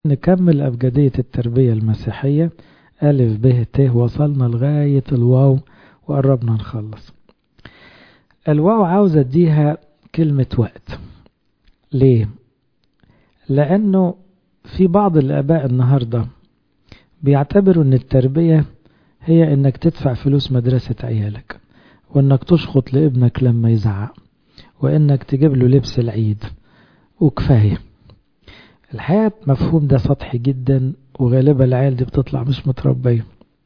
نكمل أبجدية التربية المسيحية ألف ب ت وصلنا لغاية الواو وقربنا نخلص الواو عاوز اديها كلمة وقت ليه لأنه في بعض الآباء النهاردة بيعتبروا أن التربية هي أنك تدفع فلوس مدرسة عيالك وأنك تشخط لابنك لما يزعق وأنك تجيب له لبس العيد وكفاية الحقيقة مفهوم ده سطحي جدا وغالبا العيال دي بتطلع مش متربية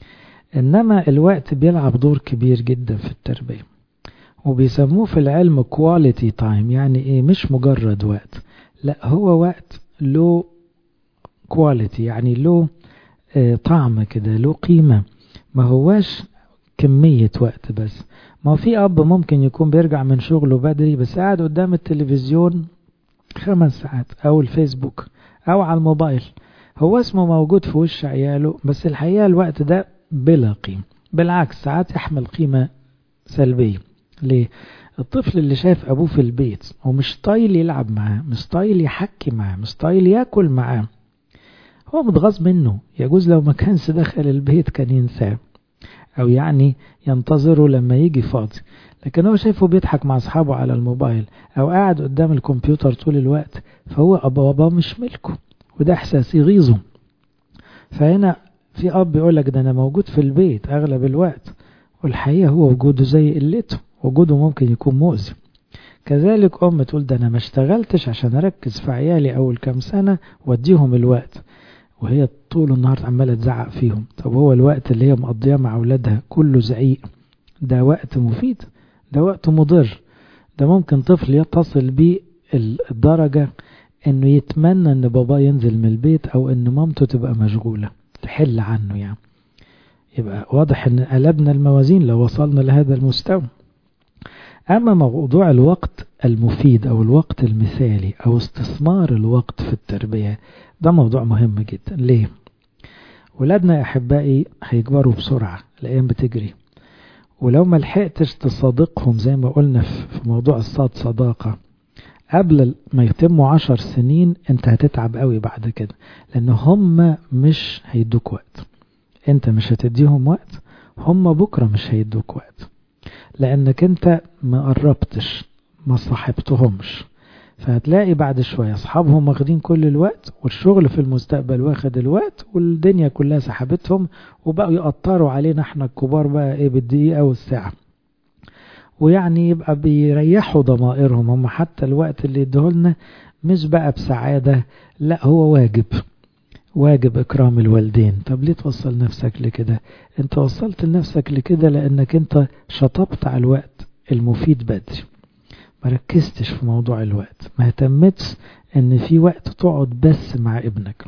إنما الوقت بيلعب دور كبير جدا في التربية وبيسموه في العلم quality time يعني إيه مش مجرد وقت لا هو وقت له quality يعني له اه طعم كده له قيمة ما هواش كمية وقت بس ما هو في أب ممكن يكون بيرجع من شغله بدري بس قاعد قدام التلفزيون خمس ساعات أو الفيسبوك أو على الموبايل هو اسمه موجود في وش عياله بس الحقيقة الوقت ده بلا قيمة بالعكس ساعات يحمل قيمة سلبية ليه؟ الطفل اللي شايف أبوه في البيت ومش طايل يلعب معاه مش طايل يحكي معاه مش طايل ياكل معاه هو متغاظ منه يجوز لو ما كانش دخل البيت كان ينساه أو يعني ينتظره لما يجي فاضي لكن هو شايفه بيضحك مع أصحابه على الموبايل أو قاعد قدام الكمبيوتر طول الوقت فهو أبا بابا مش ملكه وده إحساس يغيظه فهنا في أب يقول لك ده أنا موجود في البيت أغلب الوقت والحقيقة هو وجوده زي قلته وجوده ممكن يكون مؤذي كذلك أم تقول ده أنا ما اشتغلتش عشان أركز في عيالي أول كام سنة وأديهم الوقت وهي طول النهار عمالة تزعق فيهم طب هو الوقت اللي هي مقضياه مع أولادها كله زعيق ده وقت مفيد ده وقت مضر ده ممكن طفل يتصل بيه الدرجة انه يتمنى ان بابا ينزل من البيت او ان مامته تبقى مشغولة تحل عنه يعني يبقى واضح ان قلبنا الموازين لو وصلنا لهذا المستوى اما موضوع الوقت المفيد او الوقت المثالي او استثمار الوقت في التربية ده موضوع مهم جدا ليه ولادنا يا احبائي هيكبروا بسرعة الايام بتجري ولو ما لحقتش تصادقهم زي ما قلنا في موضوع الصاد صداقة قبل ما يتموا عشر سنين انت هتتعب قوي بعد كده لان هم مش هيدوك وقت انت مش هتديهم وقت هم بكرة مش هيدوك وقت لانك انت ما قربتش ما صاحبتهمش فهتلاقي بعد شوية أصحابهم واخدين كل الوقت والشغل في المستقبل واخد الوقت والدنيا كلها سحبتهم وبقوا يقطروا علينا احنا الكبار بقى ايه بالدقيقة والساعة ويعني يبقى بيريحوا ضمائرهم هم حتى الوقت اللي يديهولنا مش بقى بسعادة لا هو واجب واجب إكرام الوالدين طب ليه توصل نفسك لكده انت وصلت لنفسك لكده لأنك انت شطبت على الوقت المفيد بدري ما ركزتش في موضوع الوقت ما اهتمتش ان في وقت تقعد بس مع ابنك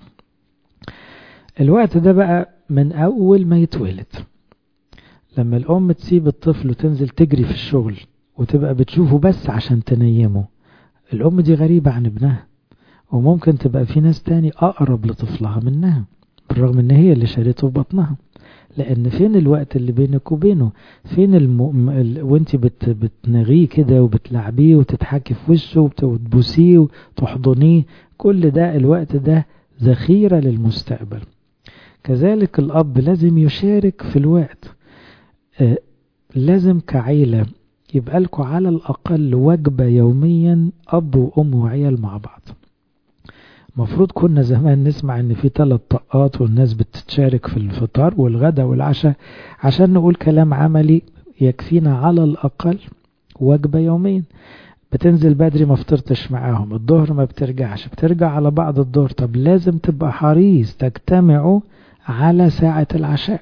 الوقت ده بقى من اول ما يتولد لما الام تسيب الطفل وتنزل تجري في الشغل وتبقى بتشوفه بس عشان تنيمه الام دي غريبة عن ابنها وممكن تبقى في ناس تاني اقرب لطفلها منها بالرغم ان هي اللي شالته في بطنها لان فين الوقت اللي بينك وبينه فين الم... ال... وانت بت... بتنغيه كده وبتلعبيه وتضحكي في وشه وتبوسيه وتحضنيه كل ده الوقت ده ذخيرة للمستقبل كذلك الاب لازم يشارك في الوقت آه لازم كعيلة يبقى لكم على الاقل وجبة يوميا اب وام وعيال مع بعض مفروض كنا زمان نسمع ان في ثلاث طقات والناس بتتشارك في الفطار والغداء والعشاء عشان نقول كلام عملي يكفينا على الاقل وجبة يوميا بتنزل بدري ما فطرتش معاهم الظهر ما بترجعش بترجع على بعض الظهر طب لازم تبقى حريص تجتمعوا على ساعة العشاء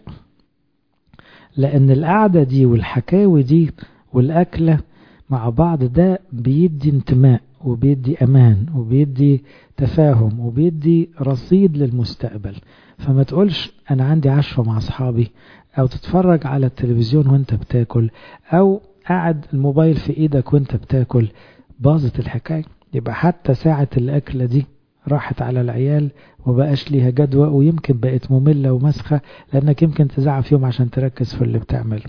لان القعدة دي والحكاوي دي والاكلة مع بعض ده بيدي انتماء وبيدي امان وبيدي تفاهم وبيدي رصيد للمستقبل فما تقولش انا عندي عشوة مع اصحابي او تتفرج على التلفزيون وانت بتاكل او قاعد الموبايل في ايدك وانت بتاكل باظت الحكاية يبقى حتى ساعة الاكلة دي راحت على العيال وبقاش ليها جدوى ويمكن بقت مملة ومسخة لانك يمكن تزعق فيهم عشان تركز في اللي بتعمله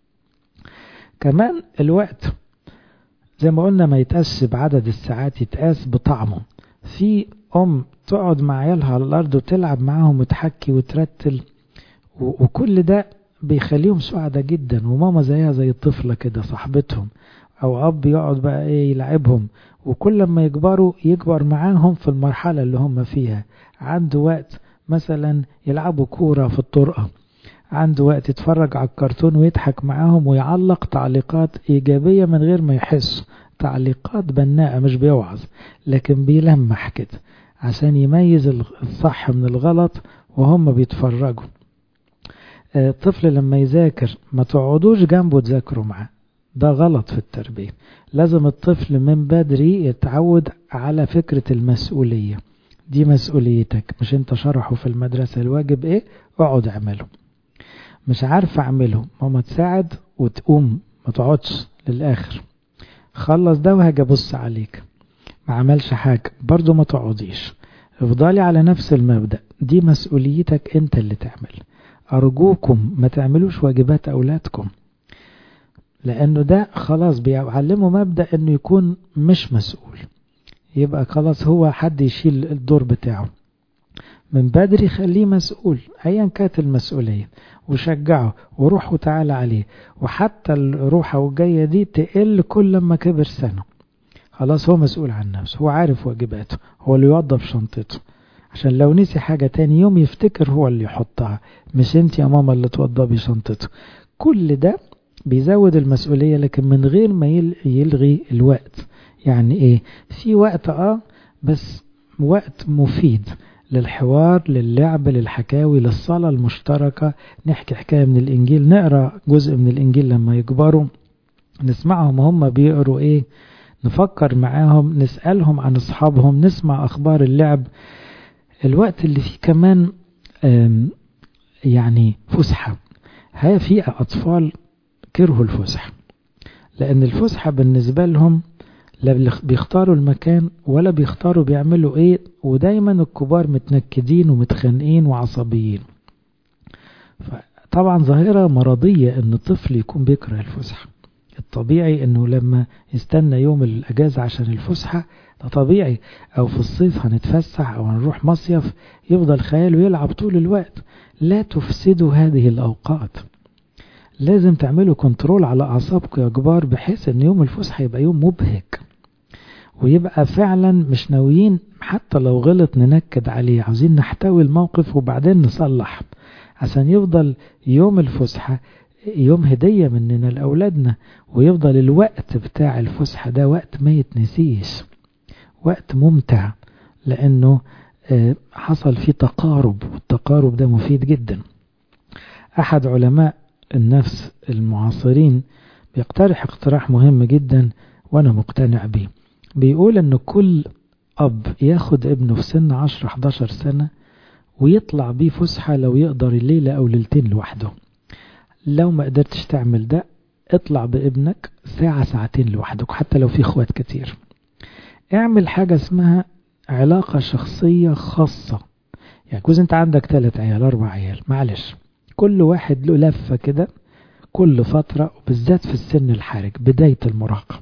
كمان الوقت زي ما قلنا ما يتقاس بعدد الساعات يتقاس بطعمه في أم تقعد مع عيالها على الأرض وتلعب معاهم وتحكي وترتل وكل ده بيخليهم سعداء جدا وماما زيها زي الطفلة كده صاحبتهم أو أب يقعد بقى إيه يلعبهم وكل ما يكبروا يكبر معاهم في المرحلة اللي هم فيها عنده وقت مثلا يلعبوا كورة في الطرقة عنده وقت يتفرج على الكرتون ويضحك معاهم ويعلق تعليقات إيجابية من غير ما يحس تعليقات بناءة مش بيوعظ لكن بيلمح كده عشان يميز الصح من الغلط وهم بيتفرجوا الطفل لما يذاكر ما تقعدوش جنبه تذاكروا معاه ده غلط في التربية لازم الطفل من بدري يتعود على فكرة المسؤولية دي مسؤوليتك مش انت شرحه في المدرسة الواجب ايه اقعد اعمله مش عارف اعمله ماما تساعد وتقوم ما تقعدش للاخر خلص ده وهاجي ابص عليك ما عملش حاجة برضو ما تقعديش افضلي على نفس المبدأ دي مسؤوليتك انت اللي تعمل ارجوكم ما تعملوش واجبات اولادكم لانه ده خلاص بيعلمه مبدأ انه يكون مش مسؤول يبقى خلاص هو حد يشيل الدور بتاعه من بدري خليه مسؤول ايا كانت المسؤولية وشجعه وروح وتعالى عليه وحتى الروحة والجاية دي تقل كل ما كبر سنة خلاص هو مسؤول عن نفسه هو عارف واجباته هو اللي يوضب شنطته عشان لو نسي حاجة تاني يوم يفتكر هو اللي يحطها مش انت يا ماما اللي توضبي شنطته كل ده بيزود المسؤولية لكن من غير ما يلغي الوقت يعني ايه في وقت اه بس وقت مفيد للحوار للعب للحكاوي للصلاة المشتركة نحكي حكاية من الإنجيل نقرأ جزء من الإنجيل لما يكبروا نسمعهم هم بيقروا إيه نفكر معاهم نسألهم عن أصحابهم نسمع أخبار اللعب الوقت اللي فيه كمان يعني فسحة هي في أطفال كرهوا الفسحة لأن الفسحة بالنسبة لهم لا بيختاروا المكان ولا بيختاروا بيعملوا ايه ودايما الكبار متنكدين ومتخانقين وعصبيين طبعا ظاهرة مرضية ان الطفل يكون بيكره الفسحة الطبيعي انه لما يستنى يوم الاجازة عشان الفسحة ده طبيعي او في الصيف هنتفسح او هنروح مصيف يفضل خياله يلعب طول الوقت لا تفسدوا هذه الاوقات لازم تعملوا كنترول على اعصابكم يا كبار بحيث ان يوم الفسحة يبقى يوم مبهج ويبقى فعلا مش ناويين حتى لو غلط ننكد عليه عاوزين نحتوي الموقف وبعدين نصلح عشان يفضل يوم الفسحة يوم هدية مننا لأولادنا ويفضل الوقت بتاع الفسحة ده وقت ما يتنسيش وقت ممتع لأنه حصل فيه تقارب والتقارب ده مفيد جدا أحد علماء النفس المعاصرين بيقترح اقتراح مهم جدا وأنا مقتنع بيه بيقول ان كل اب ياخد ابنه في سن 10 11 سنة ويطلع بيه فسحة لو يقدر الليلة او ليلتين لوحده لو ما قدرتش تعمل ده اطلع بابنك ساعة ساعتين لوحدك حتى لو في اخوات كتير اعمل حاجة اسمها علاقة شخصية خاصة يعني كوز انت عندك ثلاث عيال اربع عيال معلش كل واحد له لفة كده كل فترة وبالذات في السن الحرج بداية المراهقة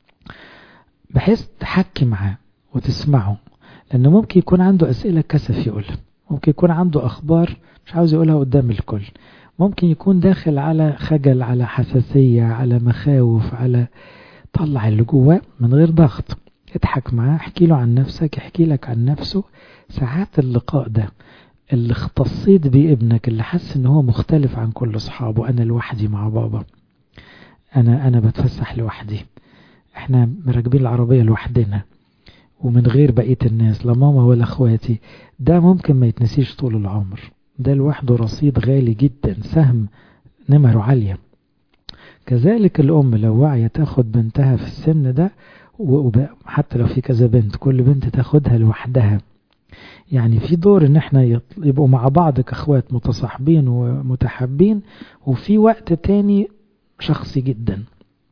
بحيث تحكي معاه وتسمعه لأنه ممكن يكون عنده أسئلة كسف يقولها ممكن يكون عنده أخبار مش عاوز يقولها قدام الكل ممكن يكون داخل على خجل على حساسية على مخاوف على طلع اللي جواه من غير ضغط اضحك معاه احكي له عن نفسك احكي لك عن نفسه ساعات اللقاء ده اللي اختصيت بيه ابنك اللي حس ان هو مختلف عن كل اصحابه انا لوحدي مع بابا انا انا بتفسح لوحدي احنا مراكبين العربية لوحدنا ومن غير بقية الناس لا ماما ولا اخواتي ده ممكن ما يتنسيش طول العمر ده لوحده رصيد غالي جدا سهم نمره عالية كذلك الأم لو واعية تاخد بنتها في السن ده وحتى لو في كذا بنت كل بنت تاخدها لوحدها يعني في دور ان احنا يبقوا مع بعض كاخوات متصاحبين ومتحابين وفي وقت تاني شخصي جدا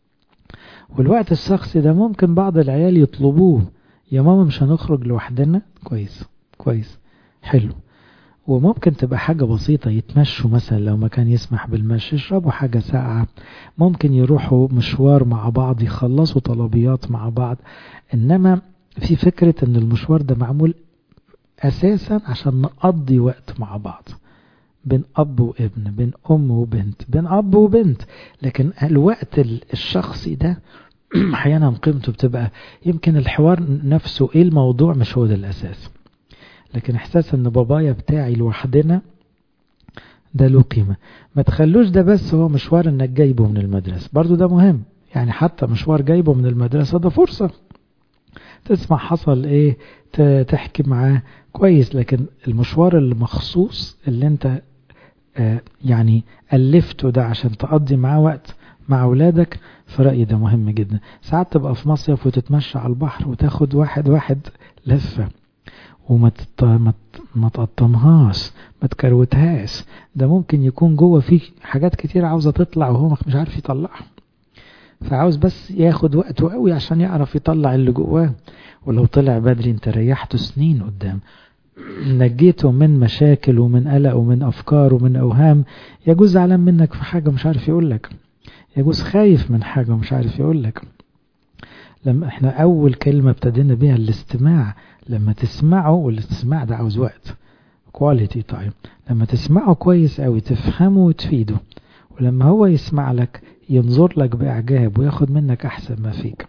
والوقت الشخصي ده ممكن بعض العيال يطلبوه يا ماما مش هنخرج لوحدنا كويس كويس حلو وممكن تبقى حاجة بسيطة يتمشوا مثلا لو ما كان يسمح بالمشي يشربوا حاجة ساقعة ممكن يروحوا مشوار مع بعض يخلصوا طلبيات مع بعض إنما في فكرة إن المشوار ده معمول أساسا عشان نقضي وقت مع بعض بين أب وابن بين أم وبنت بين أب وبنت لكن الوقت الشخصي ده أحيانا قيمته بتبقى يمكن الحوار نفسه إيه الموضوع مش هو ده الأساس لكن إحساس إن بابايا بتاعي لوحدنا ده له قيمة ما تخلوش ده بس هو مشوار إنك جايبه من المدرسة برضو ده مهم يعني حتى مشوار جايبه من المدرسة ده فرصة تسمع حصل ايه تحكي معاه كويس لكن المشوار المخصوص اللي انت آه يعني ألفته ده عشان تقضي معاه وقت مع أولادك في رأيي ده مهم جدا ساعات تبقى في مصيف وتتمشى على البحر وتاخد واحد واحد لفة وما تط... ما, ت... ما تقطمهاش ما تكروتهاش ده ممكن يكون جوه فيه حاجات كتير عاوزة تطلع وهو مش عارف يطلعها فعاوز بس ياخد وقته قوي عشان يعرف يطلع اللي جواه ولو طلع بدري انت ريحته سنين قدام نجيته من مشاكل ومن قلق ومن افكار ومن اوهام يجوز زعلان منك في حاجه مش عارف يقول لك يجوز خايف من حاجه ومش عارف يقول لك لما احنا اول كلمه ابتدينا بيها الاستماع لما تسمعه والاستماع ده عاوز وقت كواليتي تايم لما تسمعه كويس قوي تفهمه وتفيده ولما هو يسمع لك ينظر لك بإعجاب وياخد منك أحسن ما فيك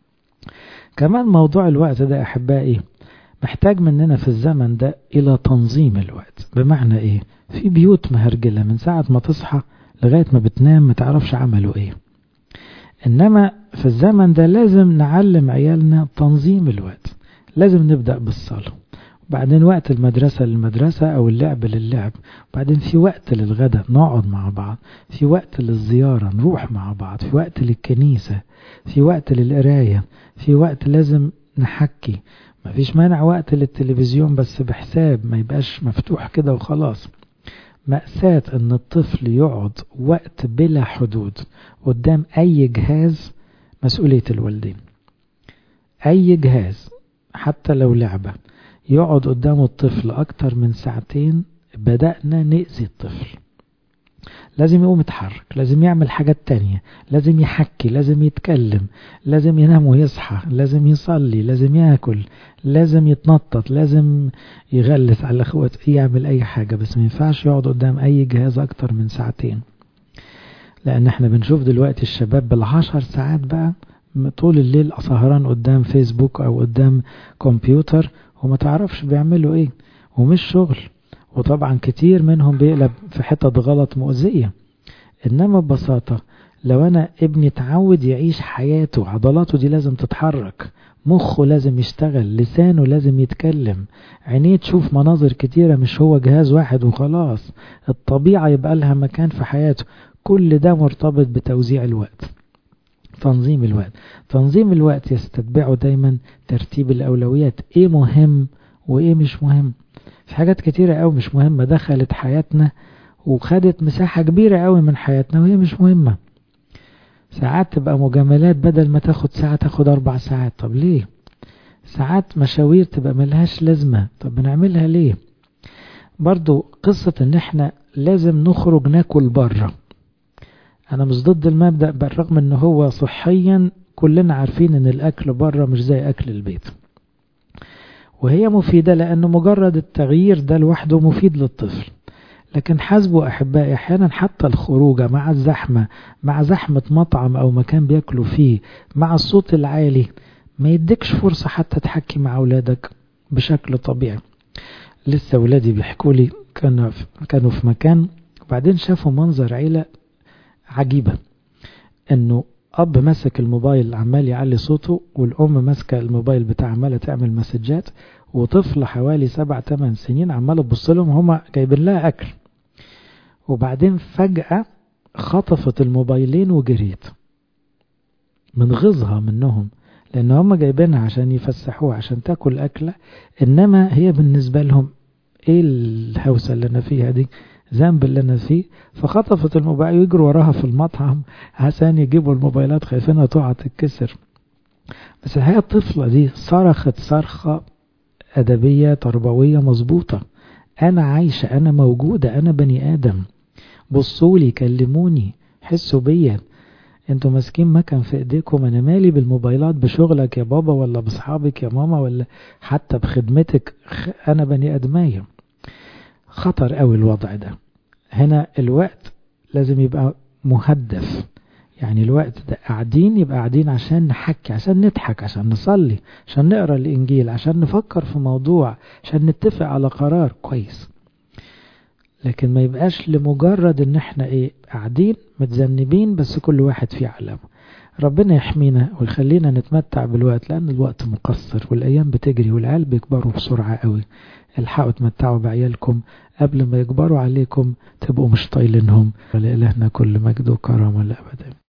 كمان موضوع الوقت ده أحبائي محتاج مننا في الزمن ده إلى تنظيم الوقت بمعنى إيه في بيوت مهرجلة من ساعة ما تصحى لغاية ما بتنام ما تعرفش عملوا إيه إنما في الزمن ده لازم نعلم عيالنا تنظيم الوقت لازم نبدأ بالصلاة وبعدين وقت المدرسة للمدرسة أو اللعب للعب وبعدين في وقت للغدا نقعد مع بعض في وقت للزيارة نروح مع بعض في وقت للكنيسة في وقت للقراية في وقت لازم نحكي مفيش مانع وقت للتلفزيون بس بحساب ما يبقاش مفتوح كده وخلاص مأساة ان الطفل يقعد وقت بلا حدود قدام اي جهاز مسؤولية الوالدين اي جهاز حتى لو لعبة يقعد قدامه الطفل أكتر من ساعتين بدأنا نأذي الطفل لازم يقوم يتحرك لازم يعمل حاجات تانية لازم يحكي لازم يتكلم لازم ينام ويصحى لازم يصلي لازم ياكل لازم يتنطط لازم يغلس على اخوات يعمل اي حاجة بس ما ينفعش يقعد قدام اي جهاز اكتر من ساعتين لان احنا بنشوف دلوقتي الشباب بالعشر ساعات بقى طول الليل سهران قدام فيسبوك او قدام كمبيوتر وما تعرفش بيعملوا ايه ومش شغل وطبعا كتير منهم بيقلب في حتت غلط مؤذية انما ببساطة لو انا ابني اتعود يعيش حياته عضلاته دي لازم تتحرك مخه لازم يشتغل لسانه لازم يتكلم عينيه تشوف مناظر كتيرة مش هو جهاز واحد وخلاص الطبيعة يبقى لها مكان في حياته كل ده مرتبط بتوزيع الوقت تنظيم الوقت تنظيم الوقت يستتبعه دايما ترتيب الأولويات ايه مهم وايه مش مهم في حاجات كتيرة قوي مش مهمة دخلت حياتنا وخدت مساحة كبيرة قوي من حياتنا وهي مش مهمة ساعات تبقى مجاملات بدل ما تاخد ساعة تاخد أربع ساعات طب ليه ساعات مشاوير تبقى ملهاش لازمة طب بنعملها ليه برضو قصة ان احنا لازم نخرج ناكل بره انا مش ضد المبدأ بالرغم ان هو صحيا كلنا عارفين ان الاكل بره مش زي اكل البيت وهي مفيدة لأنه مجرد التغيير ده لوحده مفيد للطفل لكن حاسبوا أحبائي أحيانا حتى الخروجة مع الزحمة مع زحمة مطعم أو مكان بياكلوا فيه مع الصوت العالي ما يديكش فرصة حتى تحكي مع أولادك بشكل طبيعي لسه أولادي بيحكوا لي كانوا في, كانوا في مكان وبعدين شافوا منظر عيلة عجيبة انه اب ماسك الموبايل عمال يعلي صوته والام ماسكه الموبايل بتاع عماله تعمل مسجات وطفل حوالي سبع ثمان سنين عمال تبص لهم هما جايبين لها اكل وبعدين فجأة خطفت الموبايلين وجريت من غيظها منهم لان هم جايبينها عشان يفسحوها عشان تاكل اكله انما هي بالنسبه لهم ايه الهوسه اللي انا فيها دي ذنب اللي انا فيه فخطفت الموبايل ويجروا وراها في المطعم عشان يجيبوا الموبايلات خايفينها تقع تتكسر بس الحقيقه الطفله دي صرخت صرخه ادبيه تربويه مظبوطه انا عايشه انا موجوده انا بني ادم بصوا لي كلموني حسوا بيا انتوا ماسكين مكان في ايديكم انا مالي بالموبايلات بشغلك يا بابا ولا باصحابك يا ماما ولا حتى بخدمتك انا بني ادمية خطر قوي الوضع ده هنا الوقت لازم يبقى مهدف يعني الوقت ده قاعدين يبقى قاعدين عشان نحكي عشان نضحك عشان نصلي عشان نقرا الانجيل عشان نفكر في موضوع عشان نتفق على قرار كويس لكن ما يبقاش لمجرد ان احنا ايه قاعدين متذنبين بس كل واحد فيه علامه ربنا يحمينا ويخلينا نتمتع بالوقت لان الوقت مقصر والايام بتجري والعيال بيكبروا بسرعه قوي الحقوا تمتعوا بعيالكم قبل ما يكبروا عليكم تبقوا مش طايلينهم ولإلهنا كل مجد وكرامه لأبدا